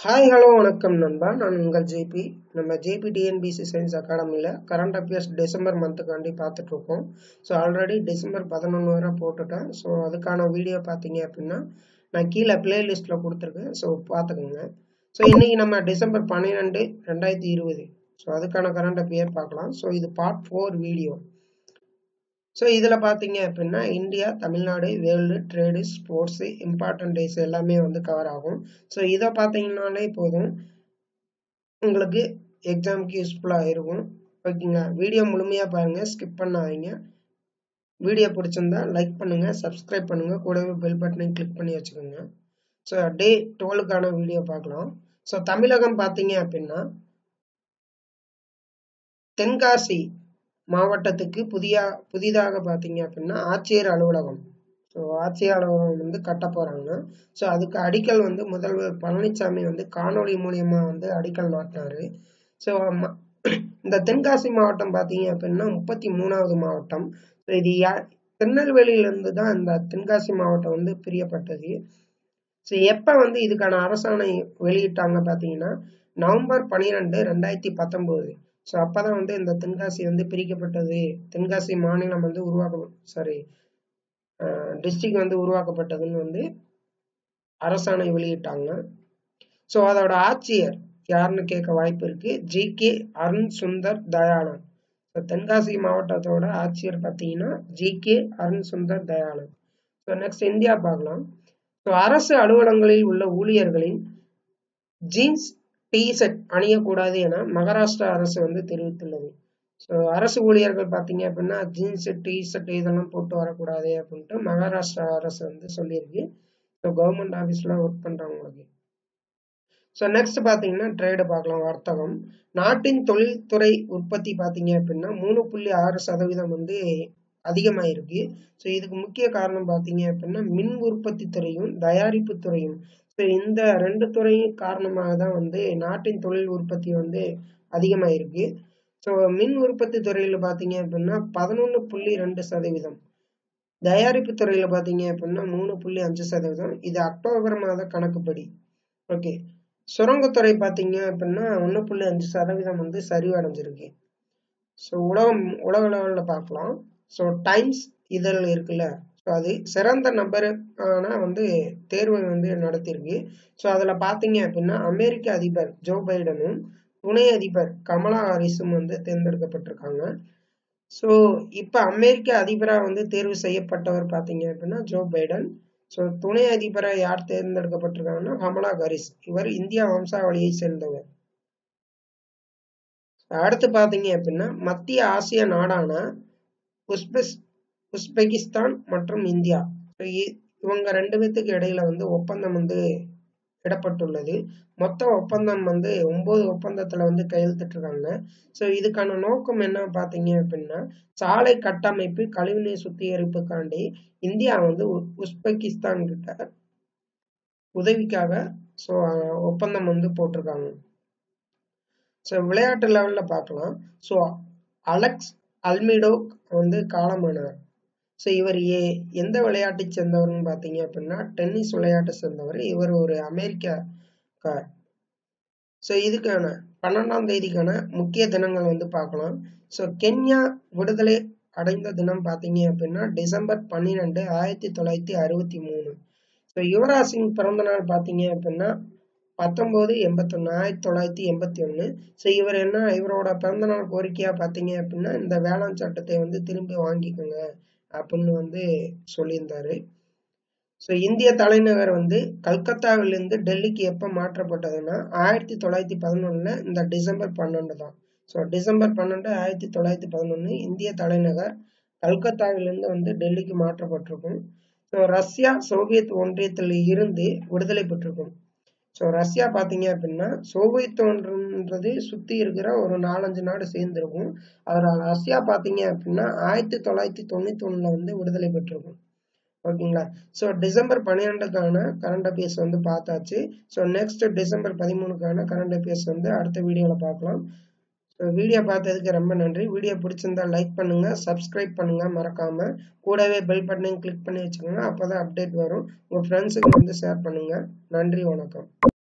hi hello வணக்கம் நண்பா நான் உங்கள் ஜேபி நம்ம ஜேபி டிஎன்பிசி சயின்ஸ் அகாடமியில் கரண்ட் அஃபேர்ஸ் டிசம்பர் மந்த்துக்காண்டி பார்த்துட்ருக்கோம் ஸோ ஆல்ரெடி டிசம்பர் பதினொன்று வரை போட்டுட்டேன் ஸோ அதுக்கான வீடியோ பார்த்தீங்க அப்படின்னா நான் கீழே பிளேலிஸ்ட்டில் கொடுத்துருக்கேன் ஸோ பார்த்துக்கோங்க ஸோ இன்றைக்கி நம்ம டிசம்பர் பன்னிரெண்டு ரெண்டாயிரத்தி இருபது ஸோ அதுக்கான கரண்ட் அஃபேர் பார்க்கலாம் ஸோ இது பார்ட் ஃபோர் வீடியோ ஸோ இதில் பார்த்தீங்க அப்படின்னா India Tamil Nadu world trade sports important days எல்லாமே வந்து கவர் ஆகும் ஸோ இதை பார்த்தீங்கன்னாலே போதும் உங்களுக்கு எக்ஸாமுக்கு யூஸ்ஃபுல்லாக இருக்கும் ஓகேங்களா வீடியோ முழுமையாக பாருங்கள் ஸ்கிப் பண்ணாதீங்க வீடியோ பிடிச்சிருந்தா லைக் பண்ணுங்கள் சப்ஸ்கிரைப் பண்ணுங்கள் கூடவே பெல் பட்டனையும் கிளிக் பண்ணி வச்சுக்கோங்க ஸோ டே டுவெலுக்கான வீடியோ பார்க்கலாம் ஸோ தமிழகம் பார்த்தீங்க அப்படின்னா தென்காசி மாவட்டத்துக்கு புதிய புதிதாக பார்த்தீங்க அப்படின்னா ஆட்சியர் அலுவலகம் ஸோ ஆட்சியர் அலுவலகம் வந்து கட்ட போகிறாங்க ஸோ அதுக்கு அடிக்கல் வந்து முதல்வர் பழனிசாமி வந்து காணொலி மூலியமா வந்து அடிக்கல் நாட்டினாரு ஸோ இந்த தென்காசி மாவட்டம் பார்த்தீங்க அப்படின்னா முப்பத்தி மூணாவது மாவட்டம் ஸோ இது யா திருநெல்வேலியிலேருந்து தான் இந்த தென்காசி மாவட்டம் வந்து பிரியப்பட்டது ஸோ எப்போ வந்து இதுக்கான அரசாணை வெளியிட்டாங்க பார்த்தீங்கன்னா நவம்பர் பன்னிரெண்டு ரெண்டாயிரத்தி பத்தொம்போது ஸோ அப்போ தான் வந்து இந்த தென்காசி வந்து பிரிக்கப்பட்டது தென்காசி மாநிலம் வந்து உருவாக்க சாரி டிஸ்ட்ரிக்ட் வந்து உருவாக்கப்பட்டதுன்னு வந்து அரசாணை வெளியிட்டாங்க ஸோ அதோட ஆட்சியர் யாருன்னு கேட்க வாய்ப்பு இருக்கு G K Arun Sundar Dayanand so Tenkasi மாவட்டத்தோட ஆட்சியர் பார்த்தீங்கன்னா G K Arun Sundar Dayanand so next India பார்க்கலாம் ஸோ அரசு அலுவலகங்களில் உள்ள ஊழியர்களின் ஜீன்ஸ் டிஷர்ட் அணியக்கூடாது என மகாராஷ்டிரா அரசு வந்து தெரிவித்துள்ளது ஸோ அரசு ஊழியர்கள் பார்த்தீங்க அப்படின்னா ஜீன்ஸு டிஷர்ட் இதெல்லாம் போட்டு வரக்கூடாது அப்படின்ட்டு மகாராஷ்டிரா அரசு வந்து சொல்லியிருக்கு ஸோ கவர்மெண்ட் ஆஃபீஸில் ஒர்க் பண்ணுறவங்களுக்கு ஸோ நெக்ஸ்ட் பார்த்தீங்கன்னா ட்ரேடு பார்க்கலாம் வர்த்தகம் நாட்டின் தொழில்துறை உற்பத்தி பார்த்தீங்க அப்படின்னா மூணு புள்ளி ஆறு சதவீதம் வந்து அதிகமாயிருக்கு ஸோ இதுக்கு முக்கிய காரணம் பார்த்தீங்க அப்படின்னா மின் உற்பத்தி துறையும் தயாரிப்பு துறையும் ஸோ இந்த ரெண்டு துறையும் காரணமாக தான் வந்து நாட்டின் தொழில் உற்பத்தி வந்து அதிகமாயிருக்கு ஸோ மின் உற்பத்தி துறையில் பார்த்தீங்க அப்படின்னா பதினொன்று புள்ளி ரெண்டு சதவீதம் தயாரிப்பு துறையில் பார்த்தீங்க அப்படின்னா மூணு புள்ளி அஞ்சு சதவீதம் இது அக்டோபர் மாத கணக்குப்படி ஓகே சுரங்கத்துறை பார்த்தீங்க அப்படின்னா ஒன்று புள்ளி அஞ்சு சதவீதம் வந்து சரிவடைஞ்சிருக்கு ஸோ உலகம் உலக லெவலில் பார்க்கலாம் ஸோ டைம்ஸ் இதழ் இருக்குல்ல ஸோ அது சிறந்த நபருக்கான வந்து தேர்வை வந்து நடத்தியிருக்கு ஸோ அதில் பார்த்தீங்க அப்படின்னா அமெரிக்க அதிபர் ஜோ பைடனும் துணை அதிபர் கமலா ஹாரிஸும் வந்து தேர்ந்தெடுக்கப்பட்டிருக்காங்க ஸோ இப்போ அமெரிக்க அதிபராக வந்து தேர்வு செய்யப்பட்டவர் பார்த்தீங்க அப்படின்னா ஜோ பைடன் ஸோ துணை அதிபராக யார் தேர்ந்தெடுக்கப்பட்டிருக்காங்கன்னா கமலா ஹாரிஸ் இவர் இந்தியா வம்சாவளியை சேர்ந்தவர் அடுத்து பார்த்தீங்க அப்படின்னா மத்திய ஆசிய நாடான உஸ்பெஸ் உஸ்பெகிஸ்தான் மற்றும் இந்தியா இவங்க ரெண்டு பேத்துக்கு இடையில வந்து ஒப்பந்தம் வந்து இடப்பட்டுள்ளது மொத்த ஒப்பந்தம் வந்து ஒன்பது ஒப்பந்தத்துல வந்து கையெழுத்திட்டிருக்காங்க ஸோ இதுக்கான நோக்கம் என்ன பார்த்தீங்க அப்படின்னா சாலை கட்டமைப்பு கழிவுநீர் சுத்திகரிப்புக்காண்டி இந்தியா வந்து உஸ்பெகிஸ்தான் கிட்ட உதவிக்காக ஸோ ஒப்பந்தம் வந்து போட்டிருக்காங்க ஸோ விளையாட்டு லெவலில் பார்க்கலாம் ஸோ அலெக்ஸ் அல்மிடோ வந்து காலமானவர் ஸோ இவர் ஏ எந்த விளையாட்டை சேர்ந்தவர்னு பார்த்தீங்க அப்படின்னா டென்னிஸ் விளையாட்டை சேர்ந்தவர் இவர் ஒரு அமெரிக்கா கார் ஸோ இதுக்கான பன்னெண்டாம் தேதிக்கான முக்கிய தினங்கள் வந்து பார்க்கலாம் ஸோ கென்யா விடுதலை அடைந்த தினம் பார்த்தீங்க அப்படின்னா டிசம்பர் பன்னிரெண்டு ஆயிரத்தி தொள்ளாயிரத்தி அறுபத்தி மூணு ஸோ யுவராஜ் சிங் பிறந்த நாள் பார்த்தீங்க அப்படின்னா பத்தொம்போது எண்பத்தொன்று ஆயிரத்தி தொள்ளாயிரத்தி எண்பத்தி ஒன்று ஸோ இவர் என்ன இவரோட பிறந்தநாள் கோரிக்கையாக பார்த்தீங்க அப்படின்னா இந்த வேளாண் சட்டத்தை வந்து திரும்பி வாங்கிக்கோங்க அப்படின்னு வந்து சொல்லியிருந்தாரு ஸோ இந்திய தலைநகர் வந்து கல்கத்தாவிலிருந்து டெல்லிக்கு எப்போ மாற்றப்பட்டதுன்னா ஆயிரத்தி தொள்ளாயிரத்தி பதினொன்றில் இந்த டிசம்பர் பன்னெண்டு தான் ஸோ டிசம்பர் பன்னெண்டு ஆயிரத்தி தொள்ளாயிரத்தி பதினொன்று இந்திய தலைநகர் கல்கத்தாவிலிருந்து வந்து டெல்லிக்கு மாற்றப்பட்டிருக்கும் ஸோ ரஷ்யா சோவியத் ஒன்றியத்தில் இருந்து விடுதலை பெற்றிருக்கும் ஸோ ரஷ்யா பார்த்தீங்க அப்படின்னா சோவியத் ஒன்றுன்றது சுற்றி இருக்கிற ஒரு நாலஞ்சு நாடு சேர்ந்துருக்கும் அதில் ரஷ்யா பார்த்தீங்க அப்படின்னா ஆயிரத்தி தொள்ளாயிரத்தி தொண்ணூற்றி ஒன்றில் வந்து விடுதலை பெற்றிருக்கும் ஓகேங்களா ஸோ டிசம்பர் பன்னிரெண்டுக்கான கரண்ட் அஃபேர்ஸ் வந்து பார்த்தாச்சு ஸோ நெக்ஸ்ட் டிசம்பர் பதிமூணுக்கான கரண்ட் அஃபேர்ஸ் வந்து அடுத்த வீடியோவில் பார்க்கலாம் ஸோ வீடியோ பார்த்ததுக்கு ரொம்ப நன்றி வீடியோ பிடிச்சிருந்தா லைக் பண்ணுங்க சப்ஸ்கிரைப் பண்ணுங்க மறக்காம கூடவே பெல் பட்டனையும் கிளிக் பண்ணி வச்சுக்கோங்க அப்போதான் அப்டேட் வரும் உங்கள் ஃப்ரெண்ட்ஸுக்கு வந்து ஷேர் பண்ணுங்க நன்றி வணக்கம்